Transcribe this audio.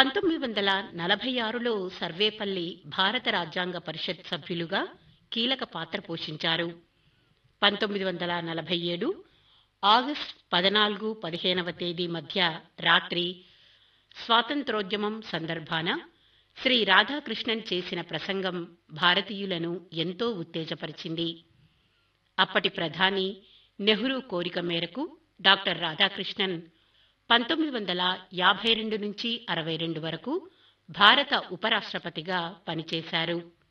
పంతొమ్మిది వందల నలభై ఆరులో సర్వేపల్లి భారత రాజ్యాంగ పరిషత్ సభ్యులుగా కీలక పాత్ర పోషించారు పంతొమ్మిది వందల నలభై ఏడు ఆగస్టు పద్నాలుగు పదిహేనవ తేదీ మధ్య రాత్రి స్వాతంత్రోద్యమం సందర్భాన శ్రీ రాధాకృష్ణన్ చేసిన ప్రసంగం భారతీయులను ఎంతో ఉత్తేజపరిచింది అప్పటి ప్రధాని నెహ్రూ కోరిక మేరకు డాక్టర్ రాధాకృష్ణన్ పంతొమ్మిది వందల యాభై రెండు నుంచి అరవై రెండు వరకు భారత ఉపరాష్ట్రపతిగా పనిచేశారు